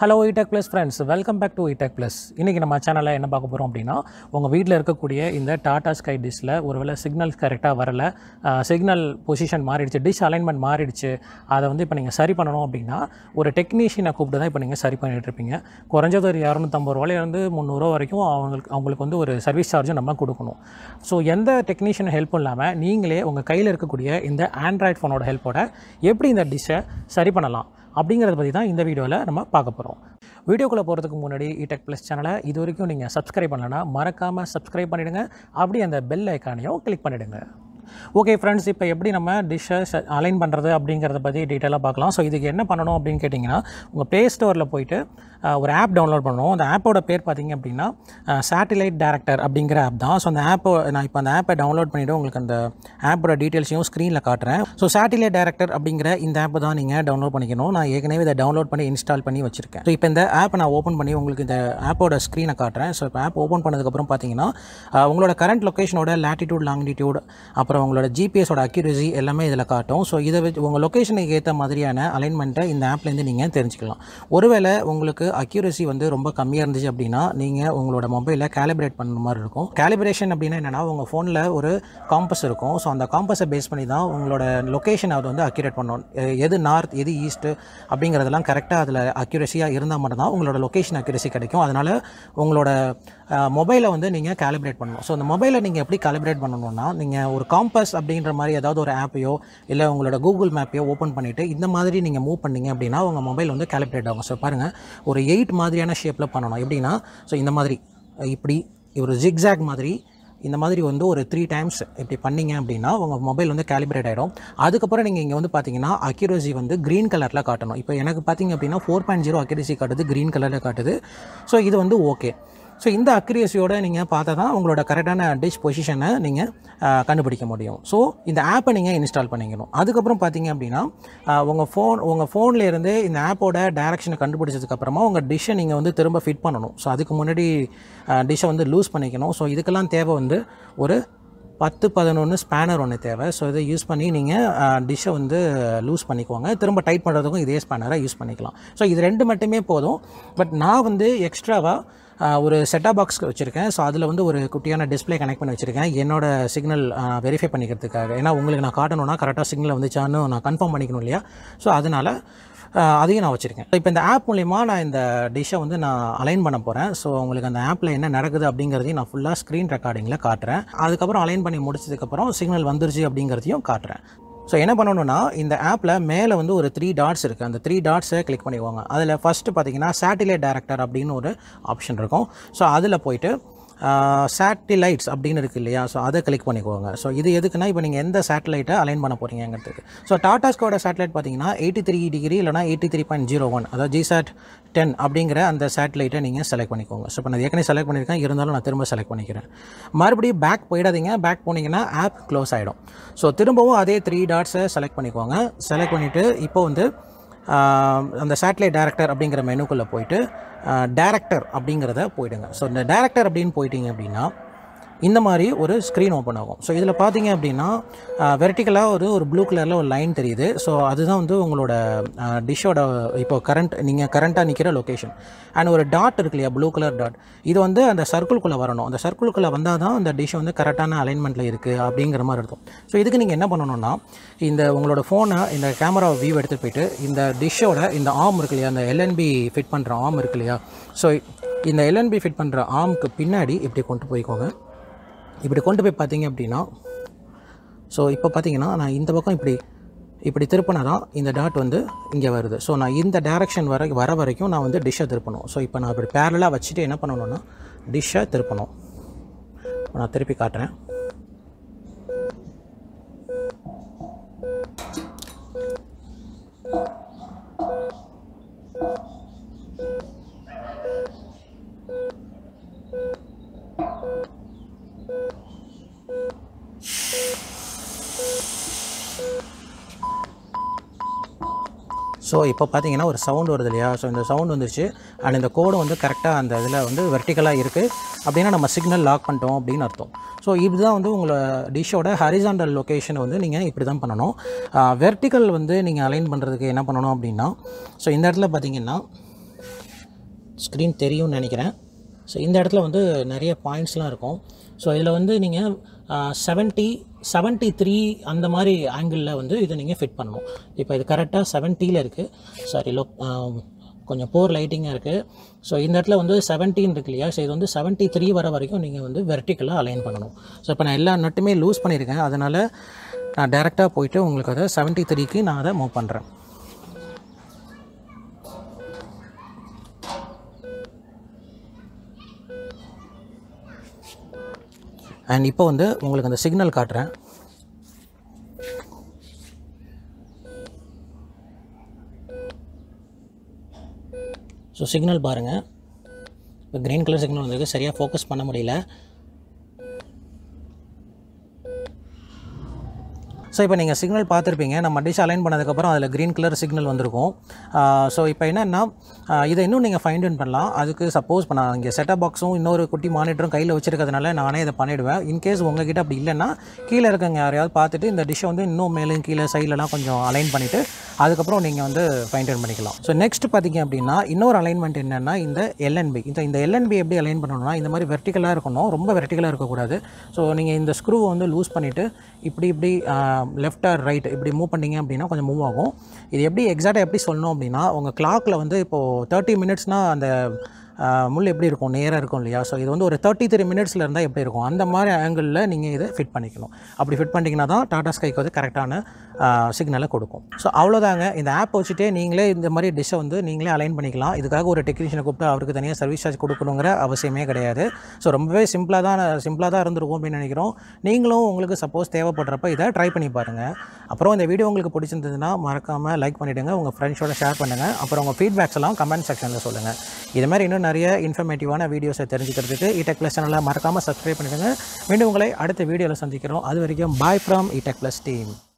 hello iTech plus friends welcome back to iTech plus இன்றைக்கி நம்ம சேனலில் என்ன பார்க்க போகிறோம் அப்படின்னா உங்கள் வீட்டில் இருக்கக்கூடிய இந்த டாடா ஸ்கை டிஷ்ஷில் ஒருவேளை சிக்னல் கரெக்டாக வரல சிக்னல் பொசிஷன் மாறிடுச்சு டிஷ் அலைன்மெண்ட் மாறிடுச்சு அதை வந்து இப்போ நீங்கள் சரி பண்ணணும் அப்படின்னா ஒரு டெக்னீஷியனை கூப்பிட்டு தான் இப்போ நீங்கள் சரி பண்ணிட்டு இருப்பீங்க குறைஞ்சது ஒரு இரநூத்தம்பது ரூபாயிலேருந்து முந்நூறுரூவா வரைக்கும் அவங்களுக்கு அவங்களுக்கு வந்து ஒரு சர்வீஸ் சார்ஜும் நம்ம கொடுக்கணும் ஸோ எந்த டெக்னீஷியன் ஹெல்ப்பும் இல்லாமல் நீங்களே உங்கள் கையில் இருக்கக்கூடிய இந்த ஆண்ட்ராய்ட் ஃபோனோட ஹெல்ப்போட எப்படி இந்த டிஷ்ஷை சரி பண்ணலாம் அப்படிங்கிறத பற்றி தான் இந்த வீடியோவில் நம்ம பார்க்க போகிறோம் வீடியோக்குள்ளே போகிறதுக்கு முன்னாடி இடெக் ப்ளஸ் சேனலை இது வரைக்கும் நீங்கள் சப்ஸ்கிரைப் பண்ணலன்னா மறக்காமல் சப்ஸ்கிரைப் பண்ணிவிடுங்க அப்படி அந்த பெல் ஐக்கானையும் கிளிக் பண்ணிவிடுங்க ஓகே ஃப்ரெண்ட்ஸ் இப்போ எப்படி நம்ம டிஷ்ஷை அலைன் பண்ணுறது அப்படிங்கிறத பற்றி டீட்டெயிலாக பார்க்கலாம் ஸோ இதுக்கு என்ன பண்ணணும் அப்படின்னு கேட்டிங்கன்னா உங்கள் ப்ளே ஸ்டோரில் போயிட்டு அஹ், ஒரு ஆப் டவுன்லோட் பண்ணணும் அந்த ஆப்போட பேர் பார்த்தீங்க அப்படின்னா சேட்டிலைட் டேரக்டர் அப்படிங்கிற ஆப் தான் ஸோ அந்த ஆப்போ நான் இப்போ அந்த ஆப்பை டவுன்லோட் பண்ணிவிட்டு உங்களுக்கு அந்த ஆப்போட டீட்டெயில்ஸையும் ஸ்க்ரீனில் காட்டுறேன் ஸோ சேட்டிலைட் டேரக்டர் அப்படிங்கிற இந்த ஆப்பை தான் நீங்கள் டவுன்லோட் பண்ணிக்கணும் நான் ஏற்கனவே இதை டவுன்லோட் பண்ணி இன்ஸ்டால் பண்ணி வச்சிருக்கேன் ஸோ இப்போ இந்த ஆப்பை நான் ஓப்பன் பண்ணி உங்களுக்கு இந்த ஆப்போட ஸ்க்ரீனை காட்டுறேன் ஸோ இப்போ ஆப் ஓப்பன் பண்ணதுக்கப்புறம் பார்த்தீங்கன்னா அஹ், உங்களோட கரண்ட் லொக்கேஷனோட லேட்டிடியூட் லாங்கிடியூட் அப்புறம் உங்களோட ஜிபிஎஸோட அக்யூரசி எல்லாமே இதில் காட்டும் ஸோ இதை வச்சு உங்கள் லொக்கேஷனுக்கு ஏற்ற மாதிரியான அலைன்மெண்ட்டை இந்த ஆப்லேருந்து நீங்கள் தெரிஞ்சுக்கலாம் ஒருவேளை உங்களுக்கு அக்யூரசி வந்து ரொம்ப கம்மியாக இருந்துச்சு அப்படின்னா நீங்கள் உங்களோட மொபைலை கேலிப்ரேட் பண்ணுற மாதிரி இருக்கும் கேலிப்ரேஷன் அப்படின்னா என்னென்னா உங்கள் ஃபோனில் ஒரு காம்பஸ் இருக்கும் ஸோ அந்த காம்பஸை பேஸ் பண்ணி தான் உங்களோட லொக்கேஷன் அது வந்து அக்யூரேட் பண்ணணும் எ- எது நார்த் எது ஈஸ்ட்டு அப்படிங்கிறதெல்லாம் கரெக்டாக அதில் அக்யூரஸியாக இருந்தால் மட்டும்தான் உங்களோட லொக்கேஷன் அக்யூரசி கிடைக்கும் அதனால் உங்களோட மொபைலை வந்து நீங்கள் கேலிப்ரேட் பண்ணணும் ஸோ அந்த மொபைலை நீங்கள் எப்படி கேலிப்ரேட் பண்ணணும்னா நீங்கள் ஒரு காம்பஸ் அப்படின்ற மாதிரி ஏதாவது ஒரு ஆப்பையோ இல்லை உங்களோட கூகுள் மேப்பையோ ஓப்பன் பண்ணிவிட்டு இந்த மாதிரி நீங்கள் மூவ் பண்ணீங்க அப்படின்னா உங்கள் மொபைல் வந்து கேலிப்ரேட் ஆகும் ஸோ பாருங்கள் ஒரு எயிட் மாதிரியான ஷேப்பில் பண்ணணும் எப்படின்னா ஸோ இந்த மாதிரி இப்படி ஒரு ஜிக்ஸாக் மாதிரி இந்த மாதிரி வந்து ஒரு த்ரீ டைம்ஸ் இப்படி பண்ணீங்க அப்படின்னா உங்கள் மொபைல் வந்து கேலிப்ரேட் ஆகிடும் அதுக்கப்புறம் நீங்கள் இங்கே வந்து பார்த்தீங்கன்னா அக்யூரசி வந்து க்ரீன் கலரில் காட்டணும் இப்போ எனக்கு பார்த்தீங்க அப்படின்னா ஃபோர் பாயிண்ட் ஜீரோ அக்யூரசி காட்டுது க்ரீன் கலரில் காட்டுது ஸோ இது வந்து ஓகே ஸோ இந்த அக்யூரேசியோட நீங்கள் பார்த்தா தான் உங்களோட கரெக்டான டிஷ் பொசிஷனை நீங்கள் கண்டுபிடிக்க முடியும் ஸோ இந்த ஆப்பை நீங்கள் இன்ஸ்டால் பண்ணிக்கணும் அதுக்கப்புறம் பார்த்தீங்க அப்படின்னா உங்கள் ஃபோன் உங்கள் ஃபோனில் இருந்து இந்த ஆப்போட டைரக்ஷனை கண்டுபிடிச்சதுக்கப்புறமா உங்கள் டிஷ்ஷை நீங்கள் வந்து திரும்ப ஃபிட் பண்ணணும் ஸோ அதுக்கு முன்னாடி டிஷ்ஷை வந்து லூஸ் பண்ணிக்கணும் ஸோ இதுக்கெல்லாம் தேவை வந்து ஒரு பத்து பதினொன்று ஸ்பேனர் ஒன்று தேவை ஸோ இதை யூஸ் பண்ணி நீங்கள் டிஷ்ஷை வந்து லூஸ் பண்ணிக்கோங்க திரும்ப டைட் பண்ணுறதுக்கும் இதே ஸ்பேனரை யூஸ் பண்ணிக்கலாம் ஸோ இது ரெண்டு மட்டுமே போதும் பட் நான் வந்து எக்ஸ்ட்ராவாக ஒரு செட்டாப் பாக்ஸ் வச்சுருக்கேன் ஸோ அதில் வந்து ஒரு குட்டியான டிஸ்ப்ளே கனெக்ட் பண்ணி வச்சுருக்கேன் என்னோட சிக்னல் வெரிஃபை பண்ணிக்கிறதுக்காக ஏன்னா உங்களுக்கு நான் காட்டணும்னா கரெக்டாக சிக்னல் வந்துச்சான்னு நான் கன்ஃபார்ம் பண்ணிக்கணும் இல்லையா ஸோ அதனால் ஆஹ் அதையும் நான் வச்சுருக்கேன் இப்போ இந்த ஆப் மூலிமா நான் இந்த டிஷ்ஷை வந்து நான் அலைன் பண்ண போகிறேன் ஸோ உங்களுக்கு அந்த ஆப்பில் என்ன நடக்குது அப்படிங்கிறதையும் நான் ஃபுல்லாக ஸ்க்ரீன் ரெக்கார்டிங்கில் காட்டுறேன் அதுக்கப்புறம் அலைன் பண்ணி முடிச்சதுக்கப்புறம் சிக்னல் வந்துருச்சு அப்படிங்கிறதையும் காட்டுறேன் ஸோ என்ன பண்ணணும்னா இந்த ஆப்பில் மேலே வந்து ஒரு த்ரீ டாட்ஸ் இருக்குது அந்த த்ரீ டாட்ஸை கிளிக் பண்ணிக்குவாங்க அதில் ஃபஸ்ட்டு பார்த்தீங்கன்னா சேட்டிலைட் டேரக்டர் அப்படின்னு ஒரு ஆப்ஷன் இருக்கும் ஸோ அதில் போயிட்டு சேட்டிலைட்ஸ் அப்படின்னு இருக்குது இல்லையா ஸோ அதை கிளிக் பண்ணிக்கோங்க ஸோ இது எதுக்குன்னா இப்போ நீங்கள் எந்த சேட்டலைட்டை அலைன் பண்ண போகிறீங்கிறதுக்கு ஸோ டாடாஸ்கோட சேட்டலைட் பார்த்தீங்கன்னா எயிட்டி த்ரீ டிகிரி இல்லைனா eighty three point zero one அதாவது ஜிசாட் டென் அப்படிங்கிற அந்த சேட்டலைட்டை நீங்கள் செலக்ட் பண்ணிக்கோங்க ஸோ இப்போ நான் ஏற்கனவே செலக்ட் பண்ணியிருக்கேன் இருந்தாலும் நான் திரும்ப செலக்ட் பண்ணிக்கிறேன் மறுபடியும் பேக் போயிடாதீங்க பேக் போனீங்கன்னா ஆப் க்ளோஸ் ஆகிடும் ஸோ திரும்பவும் அதே த்ரீ டாட்ஸை செலக்ட் பண்ணிக்கோங்க செலக்ட் பண்ணிவிட்டு இப்போ வந்து ஆஹ் அந்த சேட்டலைட் டேரக்டர் அப்படிங்கிற மெனுக்குள்ளே போயிட்டு டேரக்டர் அப்படிங்கிறத போயிடுங்க ஸோ இந்த டேரக்டர் அப்படின்னு போயிட்டீங்க அப்படின்னா இந்த மாதிரி ஒரு ஸ்க்ரீன் ஓப்பன் ஆகும் ஸோ இதில் பார்த்தீங்க அப்படின்னா வெர்டிக்கலாக ஒரு ஒரு ப்ளூ கலரில் ஒரு லைன் தெரியுது ஸோ அதுதான் வந்து உங்களோட டிஷ்ஷோட இப்போ கரண்ட் நீங்கள் கரண்ட்டாக நிற்கிற லொக்கேஷன் அண்ட் ஒரு டாட் இருக்கு இல்லையா ப்ளூ கலர் டாட் இது வந்து அந்த சர்க்கிள்குள்ளே வரணும் அந்த சர்க்கிள்குள்ளே வந்தால் தான் அந்த டிஷ் வந்து கரெக்டான அலைன்மெண்ட்டில் இருக்குது அப்படிங்கிற மாதிரி இருக்கும் ஸோ இதுக்கு நீங்கள் என்ன பண்ணணும்னா இந்த உங்களோட ஃபோனை இந்த கேமரா வியூ எடுத்துகிட்டு போயிட்டு இந்த டிஷ்ஷோட இந்த ஆர்ம் இருக்கு இல்லையா அந்த எல்என்பி ஃபிட் பண்ணுற ஆர்ம் இருக்கு இல்லையா ஸோ இந்த எல்என்பி ஃபிட் பண்ணுற ஆர்முக்கு பின்னாடி இப்படி கொண்டு போய்க்கோங்க இப்படி கொண்டு போய் பார்த்தீங்க அப்படின்னா ஸோ இப்போ பார்த்தீங்கன்னா நான் இந்த பக்கம் இப்படி இப்படி திருப்பினா தான் இந்த டாட் வந்து இங்கே வருது ஸோ நான் இந்த டேரக்ஷன் வர வர வரைக்கும் நான் வந்து டிஷ்ஷை திருப்பணும் ஸோ இப்போ நான் இப்படி பேரலாக வச்சுட்டு என்ன பண்ணணும்னா டிஷ்ஷை திருப்பணும் இப்போ நான் திருப்பி காட்டுறேன் ஸோ இப்போ பார்த்தீங்கன்னா ஒரு சவுண்ட் வருது இல்லையா ஸோ இந்த சவுண்ட் வந்துருச்சு அண்ட் இந்த கோடு வந்து கரெக்டாக அந்த இதில் வந்து வெர்டிக்கலாக இருக்குது அப்படின்னா நம்ம சிக்னல் லாக் பண்ணிட்டோம் அப்படின்னு அர்த்தம் ஸோ இதுதான் வந்து உங்களோட டிஷ்ஷோட ஹரிசாண்டல் லொக்கேஷனை வந்து நீங்கள் இப்படி தான் பண்ணணும் வெர்டிக்கல் வந்து நீங்கள் அலைன் பண்ணுறதுக்கு என்ன பண்ணணும் அப்படின்னா ஸோ இந்த இடத்துல பார்த்தீங்கன்னா ஸ்க்ரீன் தெரியும்னு நினைக்கிறேன் ஸோ இந்த இடத்துல வந்து நிறைய பாயிண்ட்ஸ்லாம் இருக்கும் ஸோ இதில் வந்து நீங்கள் செவன்ட்டி செவன்ட்டி த்ரீ அந்த மாதிரி ஆங்கிளில் வந்து இதை நீங்கள் ஃபிட் பண்ணணும் இப்போ இது கரெக்டாக செவன்ட்டியில் இருக்குது சாரி லோ கொஞ்சம் போர் லைட்டிங்காக இருக்குது ஸோ இந்த இடத்துல வந்து செவன்டீன் இருக்கு இல்லையா ஸோ இது வந்து செவன்ட்டி த்ரீ வர வரைக்கும் நீங்கள் வந்து வெர்டிக்கலாக அலைன் பண்ணணும் ஸோ இப்போ நான் எல்லா நட்டுமே லூஸ் பண்ணியிருக்கேன் அதனால் நான் டேரெக்டாக போயிட்டு உங்களுக்கு அதை செவன்ட்டி த்ரீக்கு நான் அதை மூவ் பண்ணுறேன் அண்ட் இப்போ வந்து உங்களுக்கு அந்த சிக்னல் காட்டுறேன் ஸோ சிக்னல் பாருங்கள் இப்போ க்ரீன் கலர் சிக்னல் வந்திருக்கு சரியாக ஃபோக்கஸ் பண்ண முடியல ஸோ இப்போ நீங்கள் சிக்னல் பார்த்துருப்பீங்க நம்ம டிஷ் அலைன் பண்ணதுக்கப்புறம் அதில் க்ரீன் கலர் சிக்னல் வந்திருக்கும் ஸோ இப்போ என்னென்னா இதை இன்னும் நீங்கள் ஃபைண்ட் அவுட் பண்ணலாம் அதுக்கு சப்போஸ் இப்போ நான் இங்கே செட்டப் பாக்ஸும் இன்னொரு குட்டி மானிட்டரும் கையில் வச்சிருக்கிறதுனால நானே இதை பண்ணிவிடுவேன் இன்கேஸ் உங்ககிட்ட அப்படி இல்லைன்னா கீழே இருக்கவங்க யாரையாவது பார்த்துட்டு இந்த டிஷ்ஷை வந்து இன்னும் மேலும் கீழே சைட்லலாம் கொஞ்சம் அலைன் பண்ணிவிட்டு அதுக்கப்புறம் நீங்கள் வந்து ஃபைண்ட் அவுட் பண்ணிக்கலாம் ஸோ நெக்ஸ்ட் பார்த்தீங்க அப்படின்னா இன்னொரு அலைன்மெண்ட் என்னென்னா இந்த எல்என்பி இந்த இந்த எல்என்பி எப்படி அலைன் பண்ணணும்னா இந்த மாதிரி வெர்டிக்கலாக இருக்கணும் ரொம்ப வெர்டிக்கலாக இருக்கக்கூடாது ஸோ நீங்கள் இந்த ஸ்க்ரூவை வந்து லூஸ் பண்ணிவிட்டு இப்படி இப்படி லெஃப்ட் ஆர் ரைட் இப்படி மூவ் பண்ணீங்க அப்படின்னா கொஞ்சம் மூவ் ஆகும் இது எப்படி எக்ஸாக்டாக எப்படி சொல்லணும் அப்படின்னா உங்கள் கிளாக்கில் வந்து இப்போது தேர்ட்டி மினிட்ஸ்னால் அந்த ஆஹ், முள் எப்படி இருக்கும் நேராக இருக்கும் இல்லையா ஸோ இது வந்து ஒரு தேர்ட்டி த்ரீ மினிட்ஸில் இருந்தால் எப்படி இருக்கும் அந்த மாதிரி ஆங்கிளில் நீங்கள் இதை ஃபிட் பண்ணிக்கணும் அப்படி ஃபிட் பண்ணிட்டீங்கன்னா தான் டாடா ஸ்கைக்கு வந்து கரெக்டான சிக்னலை கொடுக்கும் ஸோ அவ்வளோதாங்க இந்த ஆப் வச்சுட்டே நீங்களே இந்த மாதிரி டிஷ்ஷை வந்து நீங்களே அலைன் பண்ணிக்கலாம் இதுக்காக ஒரு டெக்னீஷியனை கூப்பிட்டு அவருக்கு தனியாக சர்வீஸ் சார்ஜ் கொடுக்கணுங்கிற அவசியமே கிடையாது ஸோ ரொம்பவே சிம்பிளாக தான் சிம்பிளாக தான் இருந்திருக்கும் அப்படின்னு நினைக்கிறோம் நீங்களும் உங்களுக்கு சப்போஸ் தேவைப்படுறப்ப இதை ட்ரை பண்ணி பாருங்கள் அப்புறம் இந்த வீடியோ உங்களுக்கு பிடிச்சிருந்ததுன்னா மறக்காமல் லைக் பண்ணிவிடுங்க உங்கள் ஃப்ரெண்ட்ஸோட ஷேர் பண்ணுங்கள் அப்புறம் உங்கள் ஃபீட்பேக்ஸ் எல்லாம் கமெண்ட் செக்ஷனில் சொல்லுங்கள் இது மாதிரி இன்னும் நிறைய இன்ஃபர்மேட்டிவான வீடியோஸை தெரிஞ்சுக்கிறதுக்கு இடெக் ப்ளஸ் சேனலை மறக்காமல் சப்ஸ்கிரைப் பண்ணிடுங்க மீண்டும் உங்களை அடுத்த வீடியோவில் சந்திக்கிறோம் அது வரைக்கும் bye from iTech plus team